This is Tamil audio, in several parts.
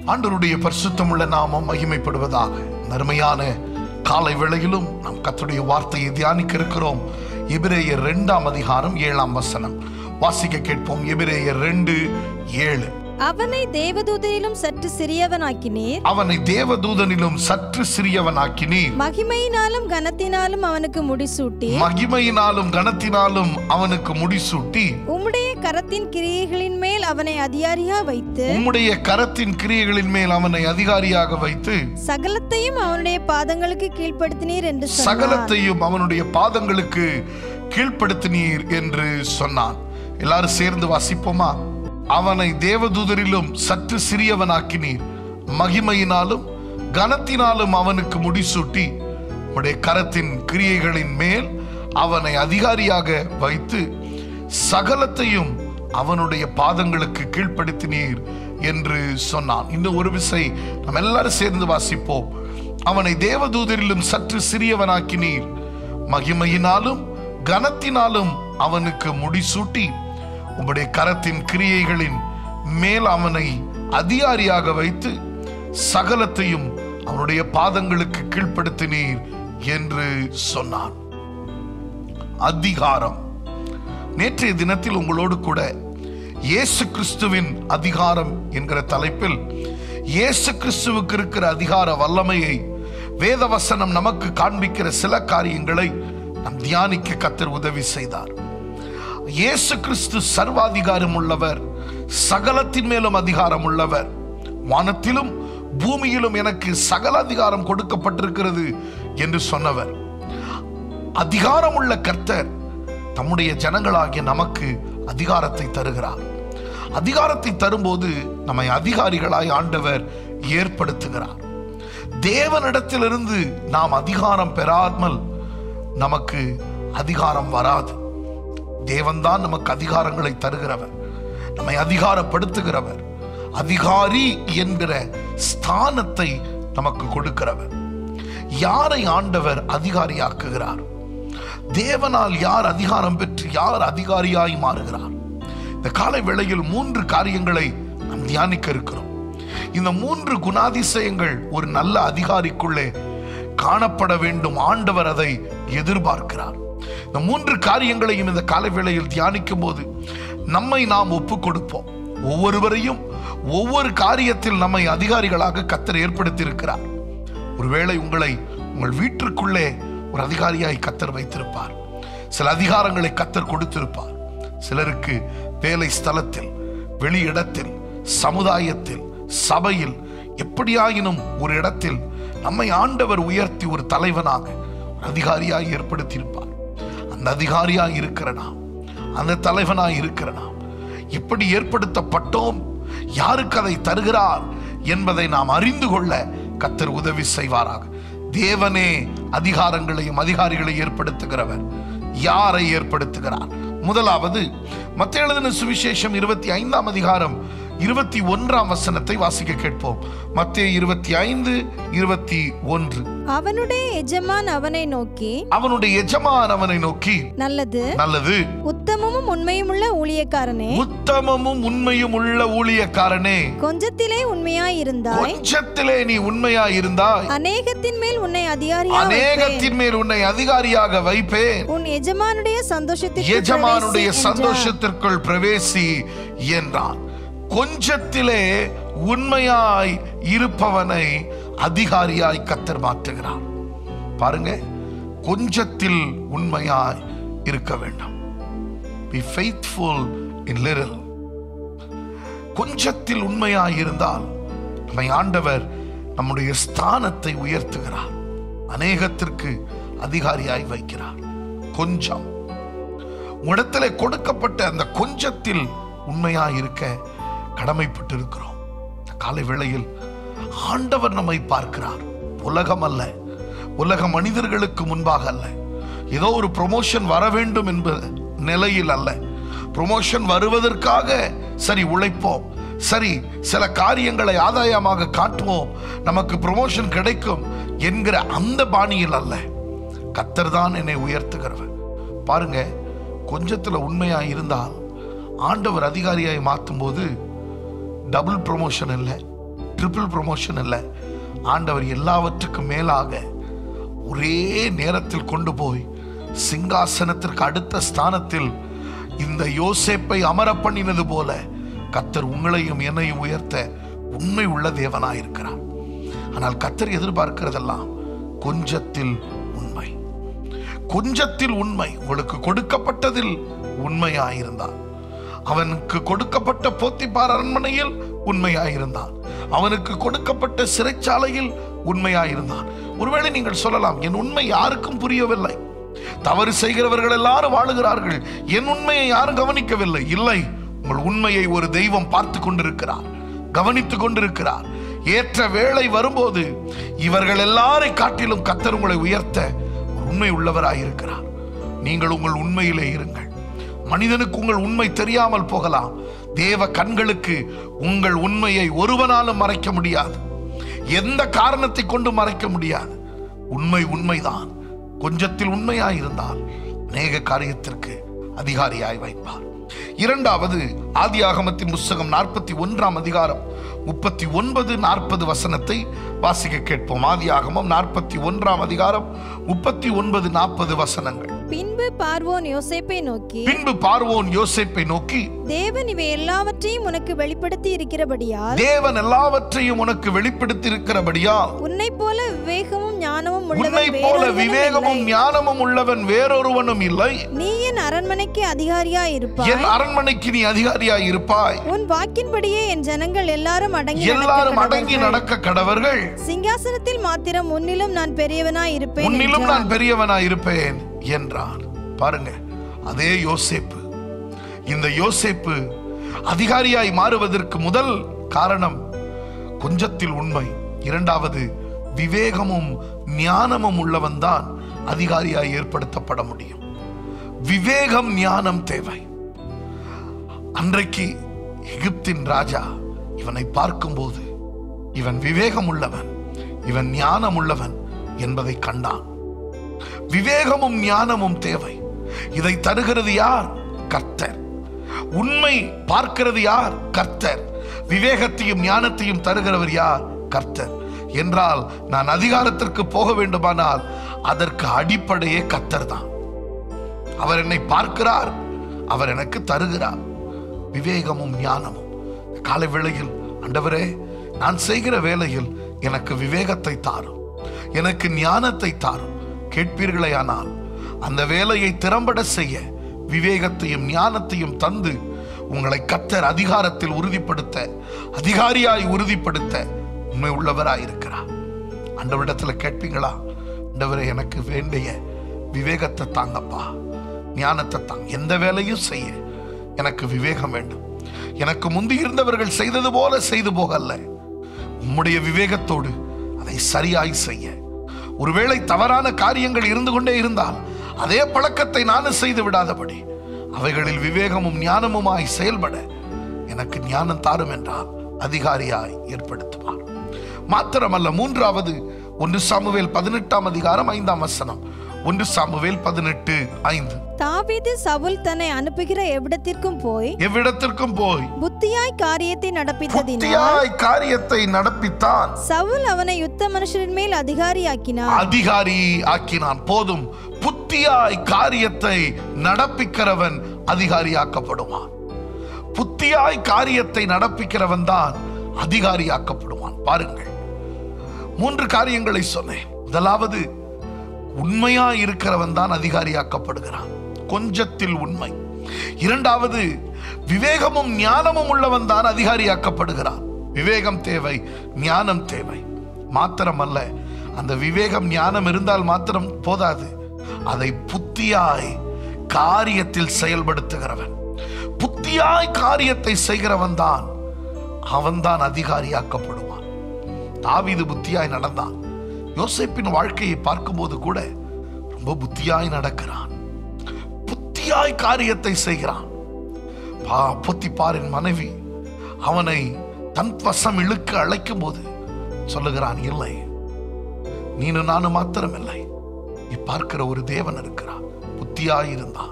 ஆண்டவருடைய பரிசுத்தமுள்ள நாமம் மகிமைப்படுவதாக நன்மையான காலை வேளையிலும் நாம் கர்த்தருடைய வார்த்தையை தியானிக்க இருக்கிறோம் எபிரேயர் இரண்டாம் அதிகாரம் ஏழாம் வசனம் வாசிக்க கேட்போம் எபிரேயர் ரெண்டு ஏழு அவனை தேவதூதரிலும் சற்று சிறியவனாக்கினீர் அவனை தேவதூதனிலும் சற்று சிறியவனாக்கினீர் மகிமையினாலும் கனத்தினாலும் அவனுக்கு முடிசூட்டி மகிமையினாலும் கனத்தினாலும் அவனுக்கு முடிசூட்டி உம்முடைய கரத்தின் கிரியைகளின் மேல் அவனை அதிகாரியா வைத்து உம்முடைய கரத்தின் கிரியைகளின் மேல் அவனை அதிகாரியாக வைத்து சகலத்தையும் அவனுடைய பாதங்களுக்கு கீழ்ப்படுத்தினீர் என்று சொன்னார் சகலத்தையும் அவனுடைய பாதங்களுக்கு கீழ்ப்படுத்தினீர் என்று சொன்னான் எல்லாரும் சேர்ந்து வாசிப்போமா அவனை தேவதூதரிலும் சற்று சிறியவனாக்கினீர் மகிமையினாலும் கனத்தினாலும் அவனுக்கு முடிசூட்டி உடைய கரத்தின் கிரியைகளின் மேல் அவனை அதிகாரியாக வைத்து சகலத்தையும் அவனுடைய பாதங்களுக்கு கீழ்ப்படுத்தினீர் என்று சொன்னான் இன்னும் ஒரு விசை நாம் எல்லாரும் சேர்ந்து வாசிப்போம் அவனை தேவதூதரிலும் சற்று சிறியவனாக்கினீர் மகிமையினாலும் கனத்தினாலும் அவனுக்கு முடிசூட்டி உம்முடைய கரத்தின் கிரியைகளின் மேல் அவனை அதிகாரியாக வைத்து சகலத்தையும் அவனுடைய பாதங்களுக்கு கீழ்ப்படுத்தினீர் என்று சொன்னான் அதிகாரம் நேற்றைய தினத்தில் உங்களோடு கூட இயேசு கிறிஸ்துவின் அதிகாரம் என்கிற தலைப்பில் இயேசு கிறிஸ்துவுக்கு இருக்கிற அதிகார வல்லமையை வேதவசனம் நமக்கு காண்பிக்கிற சில காரியங்களை நாம் தியானிக்க கத்தர் உதவி செய்தார் இயேசு கிறிஸ்து சர்வாதிகாரம் உள்ளவர் சகலத்தின் மேலும் அதிகாரம் உள்ளவர் வானத்திலும் பூமியிலும் எனக்கு சகல அதிகாரம் கொடுக்கப்பட்டிருக்கிறது என்று சொன்னவர் அதிகாரம் உள்ள கர்த்தர் தம்முடைய ஜனங்களாகிய நமக்கு அதிகாரத்தை தருகிறார் அதிகாரத்தை தரும்போது நம்மை அதிகாரிகளாய் ஆண்டவர் ஏற்படுத்துகிறார் தேவனிடத்திலிருந்து நாம் அதிகாரம் பெறாமல் நமக்கு அதிகாரம் வராது தேவன்தான் நமக்கு அதிகாரங்களை தருகிறவர் நம்மை அதிகாரப்படுத்துகிறவர் அதிகாரி என்கிற ஸ்தானத்தை நமக்கு கொடுக்கிறவர் யாரை ஆண்டவர் அதிகாரியாக்குகிறார் தேவனால் யார் அதிகாரம் பெற்று யார் அதிகாரியாய் மாறுகிறார் இந்த காலை வேளையில் மூன்று காரியங்களை நாம் தியானிக்க இருக்கிறோம் இந்த மூன்று குணாதிசயங்கள் ஒரு நல்ல அதிகாரிக்குள்ளே காணப்பட வேண்டும் ஆண்டவர் அதை எதிர்பார்க்கிறார் இந்த மூன்று காரியங்களையும் இந்த காலை வேளையில் தியானிக்கும் போது நம்மை நாம் ஒப்புக் கொடுப்போம் ஒவ்வொருவரையும் ஒவ்வொரு காரியத்தில் நம்மை அதிகாரிகளாக கத்தர் ஏற்படுத்தி இருக்கிறார் ஒருவேளை உங்களை உங்கள் வீட்டிற்குள்ளே ஒரு அதிகாரியாய் கத்தர் வைத்திருப்பார் சில அதிகாரங்களை கத்தர் கொடுத்திருப்பார் சிலருக்கு வேலை ஸ்தலத்தில் வெளி இடத்தில் சமுதாயத்தில் சபையில் எப்படியாயினும் ஒரு இடத்தில் நம்மை ஆண்டவர் உயர்த்தி ஒரு தலைவனாக ஒரு அதிகாரியாய் ஏற்படுத்தியிருப்பார் அந்த அதிகாரியாய் இருக்கிற நாம் அந்த தலைவனாய் இருக்கிற நாம் எப்படி ஏற்படுத்தப்பட்டோம் யாருக்கு அதை தருகிறார் என்பதை நாம் அறிந்து கொள்ள கத்தர் உதவி செய்வாராக தேவனே அதிகாரங்களையும் அதிகாரிகளை ஏற்படுத்துகிறவர் யாரை ஏற்படுத்துகிறார் முதலாவது மத்த எழுதின சுவிசேஷம் இருபத்தி ஐந்தாம் அதிகாரம் இருபத்தி ஒன்றாம் வசனத்தை வாசிக்க கேட்போம் மத்திய இருபத்தி ஐந்து இருபத்தி ஒன்று அவனுடைய எஜமான் அவனை நோக்கி அவனுடைய எஜமான் அவனை நோக்கி நல்லது நல்லது உத்தமமும் உண்மையுமுள்ள ஊழியக்காரனே உத்தமமும் உண்மையும் உள்ள ஊழியக்காரனே கொஞ்சத்திலே உண்மையாய் இருந்தாய் கொஞ்சத்திலே நீ உண்மையா இருந்தாய் அநேகத்தின் மேல் உன்னை அதிகாரியா வைப்பேன். அநேகத்தின் மேல் உன்னை அதிகாரியாக வைப்பேன் உன் எஜமானுடைய சந்தோஷத்திற்கு எஜமானுடைய பிரவேசி என்றார். சந்தோஷத்திற்குள் பிரவேசி என்றான் கொஞ்சத்திலே உண்மையாய் இருப்பவனை அதிகாரியாய் கத்தர் மாற்றுகிறார் பாருங்க கொஞ்சத்தில் உண்மையாய் இருக்க வேண்டும் be faithful in little கொஞ்சத்தில் உண்மையாய் இருந்தால் நம்மை ஆண்டவர் நம்முடைய ஸ்தானத்தை உயர்த்துகிறார் அநேகத்திற்கு அதிகாரியாய் வைக்கிறார் கொஞ்சம் உடத்திலே கொடுக்கப்பட்ட அந்த கொஞ்சத்தில் உண்மையாய் இருக்க கடமைப்பட்டிருக்கிறோம் இந்த காலை வேளையில் ஆண்டவர் நம்மை பார்க்கிறார் உலகம் அல்ல உலக மனிதர்களுக்கு முன்பாக அல்ல ஏதோ ஒரு ப்ரொமோஷன் வர வேண்டும் என்பது நிலையில் அல்ல ப்ரொமோஷன் வருவதற்காக சரி உழைப்போம் சரி சில காரியங்களை ஆதாயமாக காட்டுவோம் நமக்கு ப்ரொமோஷன் கிடைக்கும் என்கிற அந்த பாணியில் அல்ல கத்தர் தான் என்னை உயர்த்துகிறவர் பாருங்க கொஞ்சத்துல உண்மையா இருந்தால் ஆண்டவர் அதிகாரியாய் மாற்றும் போது டபுள் ப்ரொமோஷன் இல்லை ட்ரிபிள் ப்ரொமோஷன் இல்லை ஆண்டவர் எல்லாவற்றுக்கும் மேலாக ஒரே நேரத்தில் கொண்டு போய் சிங்காசனத்திற்கு அடுத்த ஸ்தானத்தில் இந்த யோசேப்பை அமர பண்ணினது போல கத்தர் உங்களையும் என்னையும் உயர்த்த உண்மை உள்ள தேவனாயிருக்கிறார் ஆனால் கத்தர் எதிர்பார்க்கிறதெல்லாம் கொஞ்சத்தில் உண்மை கொஞ்சத்தில் உண்மை உங்களுக்கு கொடுக்கப்பட்டதில் உண்மையாயிருந்தான் அவனுக்கு கொடுக்கப்பட்ட போத்திப்பார் அரண்மனையில் உண்மையாயிருந்தான் அவனுக்கு கொடுக்கப்பட்ட சிறைச்சாலையில் உண்மையாயிருந்தான் ஒருவேளை நீங்கள் சொல்லலாம் என் உண்மை யாருக்கும் புரியவில்லை தவறு செய்கிறவர்கள் எல்லாரும் வாழுகிறார்கள் என் உண்மையை யாரும் கவனிக்கவில்லை இல்லை உங்கள் உண்மையை ஒரு தெய்வம் பார்த்து கொண்டிருக்கிறார் கவனித்துக் கொண்டிருக்கிறார் ஏற்ற வேளை வரும்போது இவர்கள் எல்லாரை காட்டிலும் கத்தர் உங்களை உயர்த்த ஒரு உண்மை உள்ளவராயிருக்கிறார் நீங்கள் உங்கள் உண்மையிலே இருங்கள் மனிதனுக்கு உங்கள் உண்மை தெரியாமல் போகலாம் தேவ கண்களுக்கு உங்கள் உண்மையை ஒருவனாலும் மறைக்க முடியாது எந்த காரணத்தை கொண்டு மறைக்க முடியாது உண்மை உண்மைதான் கொஞ்சத்தில் உண்மையாயிருந்தால் அநேக காரியத்திற்கு அதிகாரியாய் வைப்பார் இரண்டாவது ஆதியாகமத்தின் புஸ்தகம் நாற்பத்தி ஒன்றாம் அதிகாரம் முப்பத்தி ஒன்பது நாற்பது வசனத்தை வாசிக்க கேட்போம் ஆதியாகமம் நாற்பத்தி ஒன்றாம் அதிகாரம் முப்பத்தி ஒன்பது நாற்பது வசனங்கள் பின்பு பார்வோன் யோசேப்பை நோக்கி பின்பு பார்வோன் யோசேப்பை நோக்கி தேவன் இவை எல்லாவற்றையும் உனக்கு வெளிப்படுத்தி இருக்கிறபடியால் தேவன் எல்லாவற்றையும் உனக்கு வெளிப்படுத்தி இருக்கிறபடியால் உன்னை போல விவேகமும் ஞானமும் உன்னை உள்ளவன் போல வேறொருவனும் விவேகமும் இல்லை. ஞானமும் உள்ளவன் வேறொருவனும் இல்லை நீ என் அரண்மனைக்கு அதிகாரியாய் இருப்பாய் என் அரண்மனைக்கு நீ அதிகாரியாய் இருப்பாய் உன் வாக்கின்படியே என் ஜனங்கள் எல்லாரும் அடங்கி எல்லாரும் நடக்க அடங்கி கடவர்கள். நடக்க கடவர்கள் சிங்காசனத்தில் மாத்திரம் முன்னிலும் நான் பெரியவனாய் இருப்பேன் உன்னிலும் என்றார். நான் பெரியவனாய் இருப்பேன் என்றான் பாருங்க அதே யோசேப்பு இந்த யோசேப்பு அதிகாரியாய் மாறுவதற்கு முதல் காரணம் கொஞ்சத்தில் உண்மை இரண்டாவது விவேகமும் ஞானமும் உள்ளவன் தான் அதிகாரியாய் ஏற்படுத்தப்பட முடியும் விவேகம் ஞானம் தேவை அன்றைக்கு எகிப்தின் ராஜா இவனை பார்க்கும்போது இவன் விவேகம் உள்ளவன் இவன் ஞானம் உள்ளவன் என்பதை கண்டான் விவேகமும் ஞானமும் தேவை இதை தருகிறது யார் கர்த்தர் உண்மை பார்க்கிறது யார் கர்த்தர் விவேகத்தையும் ஞானத்தையும் தருகிறவர் யார் கர்த்தர் என்றால் நான் அதிகாரத்திற்கு போக வேண்டுமானால் அதற்கு அடிப்படையே கர்த்தர் தான் அவர் என்னை பார்க்கிறார் அவர் எனக்கு தருகிறார் விவேகமும் ஞானமும் இந்த காலை வேளையில் ஆண்டவரே நான் செய்கிற வேளையில் எனக்கு விவேகத்தை தாரும் எனக்கு ஞானத்தை தாரும் கேட்பீர்களேயானால் அந்த வேலையை திறம்பட செய்ய விவேகத்தையும் ஞானத்தையும் தந்து உங்களை கத்தர் அதிகாரத்தில் உறுதிப்படுத்த அதிகாரியாய் உறுதிப்படுத்த உண்மை உள்ளவராய் இருக்கிறார் ஆண்டவரிடத்துல கேட்பீங்களா ஆண்டவரே எனக்கு வேண்டிய விவேகத்தை தாங்கப்பா ஞானத்தை தாங்க எந்த வேலையும் செய்ய எனக்கு விவேகம் வேண்டும் எனக்கு முந்தி இருந்தவர்கள் செய்தது போல செய்து போகல்ல உம்முடைய விவேகத்தோடு அதை சரியாய் செய்ய ஒருவேளை தவறான காரியங்கள் இருந்து கொண்டே இருந்தால் அதே பழக்கத்தை நானும் செய்து விடாதபடி அவைகளில் விவேகமும் ஞானமுமாய் செயல்பட எனக்கு ஞானம் தாரும் என்றால் அதிகாரியாய் ஏற்படுத்துவார் மாத்திரமல்ல மூன்றாவது ஒன்று சாமுவேல் பதினெட்டாம் அதிகாரம் ஐந்தாம் வசனம் ஒன்று சாமுவேல் பதினெட்டு ஐந்து தாவீது சவுல் தன்னை அனுப்புகிற எவ்விடத்திற்கும் போய் எவ்விடத்திற்கும் போய் புத்தியாய் காரியத்தை நடப்பித்ததினால் புத்தியாய் காரியத்தை நடப்பித்தான் சவுல் அவனை யுத்த மனுஷரின் மேல் அதிகாரியாக்கினார் அதிகாரி ஆக்கினான் போதும் புத்தியாய் காரியத்தை நடப்பிக்கிறவன் அதிகாரியாக்கப்படுவான் புத்தியாய் காரியத்தை நடப்பிக்கிறவன் தான் அதிகாரியாக்கப்படுவான் பாருங்கள் மூன்று காரியங்களை சொன்னேன் முதலாவது உண்மையா இருக்கிறவன் தான் அதிகாரியாக்கப்படுகிறான் கொஞ்சத்தில் உண்மை இரண்டாவது விவேகமும் ஞானமும் உள்ளவன் தான் அதிகாரியாக்கப்படுகிறான் விவேகம் தேவை ஞானம் தேவை மாத்திரமல்ல அந்த விவேகம் ஞானம் இருந்தால் மாத்திரம் போதாது அதை புத்தியாய் காரியத்தில் செயல்படுத்துகிறவன் புத்தியாய் காரியத்தை செய்கிறவன் தான் அவன்தான் அதிகாரியாக்கப்படுவான் தாவீது புத்தியாய் நடந்தான் யோசேப்பின் வாழ்க்கையை பார்க்கும்போது கூட ரொம்ப புத்தியாய் நடக்கிறான் புத்தியாய் காரியத்தை செய்கிறான் பா பொத்திப்பாரின் மனைவி அவனை தன் வசம் இழுக்க அழைக்கும் போது சொல்லுகிறான் இல்லை நீனும் நானும் மாத்திரமில்லை நீ பார்க்கிற ஒரு தேவன் இருக்கிறான் புத்தியாய் இருந்தான்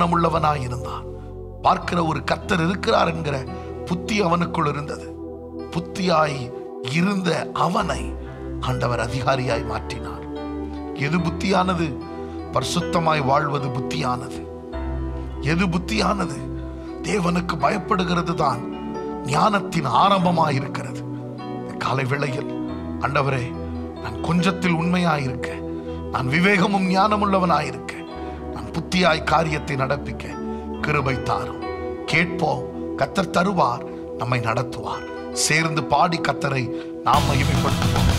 கவனமுள்ளவனாய் இருந்தான் பார்க்கிற ஒரு கர்த்தர் இருக்கிறார் என்கிற புத்தி அவனுக்குள் இருந்தது புத்தியாய் இருந்த அவனை ஆண்டவர் அதிகாரியாய் மாற்றினார் எது புத்தியானது பரிசுத்தமாய் வாழ்வது புத்தியானது எது புத்தியானது தேவனுக்கு பயப்படுகிறது தான் ஞானத்தின் ஆரம்பமாய் இருக்கிறது இந்த காலை வேளையில் ஆண்டவரே நான் கொஞ்சத்தில் உண்மையாயிருக்க நான் விவேகமும் ஞானமுள்ளவனாயிருக்க நான் புத்தியாய் காரியத்தை நடப்பிக்க கிருபை தாரும் கேட்போம் கத்தர் தருவார் நம்மை நடத்துவார் சேர்ந்து பாடி கத்தரை நாம் மகிமைப்படுத்துவோம்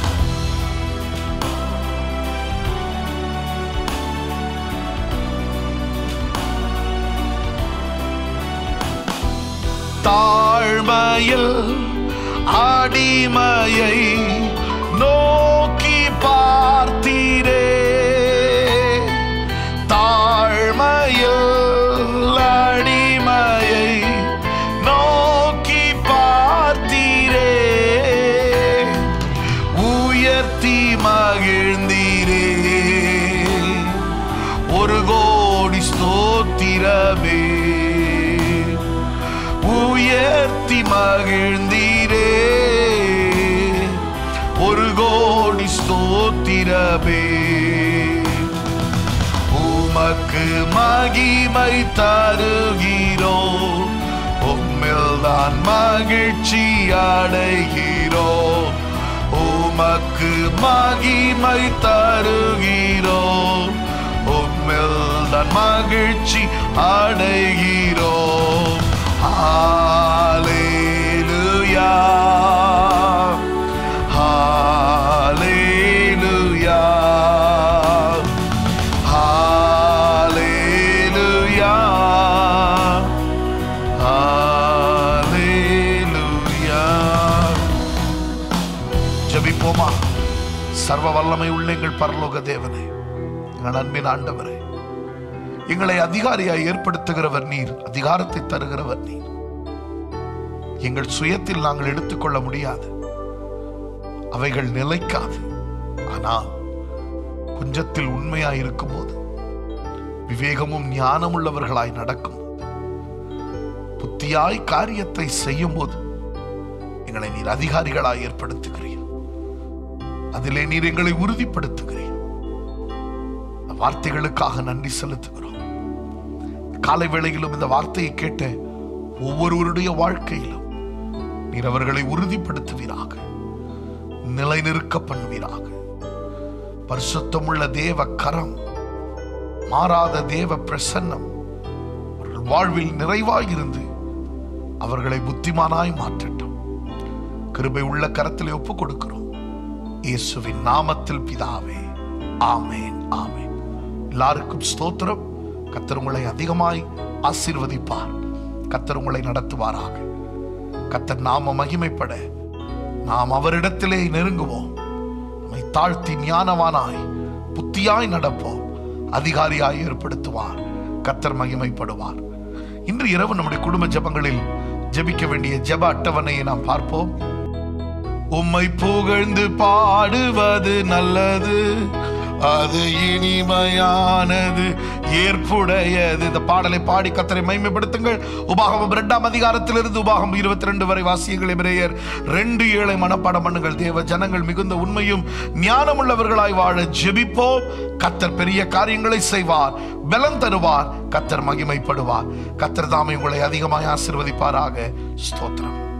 தாழ்மையில் அடிமையை நோக்கி பார்த்தீரே தாழ்மையில் அடிமையை நோக்கி பார்த்தீரே உயர்த்தி மகிழ்ந்தீரே ஒரு கோடி ஸ்தோத்திரமே உயர்த்தி மகிழ்ந்தீரே ஒரு கோடி ஸ்தோத்திரமே உமக்கு மகிமை தருகிறோ உம்மில் தான் மகிழ்ச்சி அடைகிறோ உமக்கு மகிமை தருகிறோ உம்மில் தான் மகிழ்ச்சி அடைகிறோ ஹalleluya ஹalleluya ஹalleluya ஹalleluya ஜெபிப்போமா சர்வ வல்லமை உள்ள எங்கள் பரலோக தேவனே எங்கள் அன்பின் ஆண்டவரே எங்களை அதிகாரியாய் ஏற்படுத்துகிறவர் நீர் அதிகாரத்தை தருகிறவர் நீர் எங்கள் சுயத்தில் நாங்கள் எடுத்துக்கொள்ள முடியாது அவைகள் நிலைக்காது ஆனால் கொஞ்சத்தில் உண்மையாய் இருக்கும்போது விவேகமும் ஞானமுள்ளவர்களாய் நடக்கும் புத்தியாய் காரியத்தை செய்யும் போது எங்களை நீர் அதிகாரிகளாய் ஏற்படுத்துகிறீர் அதிலே நீர் எங்களை உறுதிப்படுத்துகிறீர் இந்த வார்த்தைகளுக்காக நன்றி செலுத்துகிறோம் காலை வேளையிலும் இந்த வார்த்தையை கேட்ட ஒவ்வொருவருடைய வாழ்க்கையிலும் நீர் அவர்களை உறுதிப்படுத்துவீராக நிலைநிறுக்க பண்ணுவீராக பரிசுத்தமுள்ள தேவ கரம் மாறாத தேவ பிரசன்னம் அவர்கள் வாழ்வில் நிறைவாயிருந்து அவர்களை புத்திமானாய் மாற்றட்டும் கிருபை உள்ள கரத்திலே ஒப்புக் கொடுக்கிறோம் இயேசுவின் நாமத்தில் பிதாவே ஆமேன் ஆமேன் எல்லாருக்கும் ஸ்தோத்திரம் கத்தர் உங்களை அதிகமாய் ஆசீர்வதிப்பார் கத்தர் உங்களை நடத்துவாராக கத்தர் நாம மகிமைப்பட நாம் அவரிடத்திலே நெருங்குவோம் நம்மை தாழ்த்தி ஞானவானாய் புத்தியாய் நடப்போம் அதிகாரியாய் ஏற்படுத்துவார் கத்தர் மகிமைப்படுவார் இன்று இரவு நம்முடைய குடும்ப ஜெபங்களில் ஜெபிக்க வேண்டிய ஜெப அட்டவணையை நாம் பார்ப்போம் உம்மை புகழ்ந்து பாடுவது நல்லது அது இனிமையானது ஏற்புடையது இந்த பாடலை பாடி கத்தரை மைமைப்படுத்துங்கள் உபாகமம் இரண்டாம் அதிகாரத்திலிருந்து உபாகம் இருபத்தி ரெண்டு வரை வாசியங்கள் எபிரேயர் ரெண்டு ஏழை மனப்பாடம் பண்ணுங்கள் தேவ ஜனங்கள் மிகுந்த உண்மையும் ஞானமுள்ளவர்களாய் வாழ ஜெபிப்போம் கத்தர் பெரிய காரியங்களை செய்வார் பலம் தருவார் கத்தர் மகிமைப்படுவார் கத்தர் தாமே உங்களை அதிகமாய் ஆசிர்வதிப்பாராக ஸ்தோத்திரம்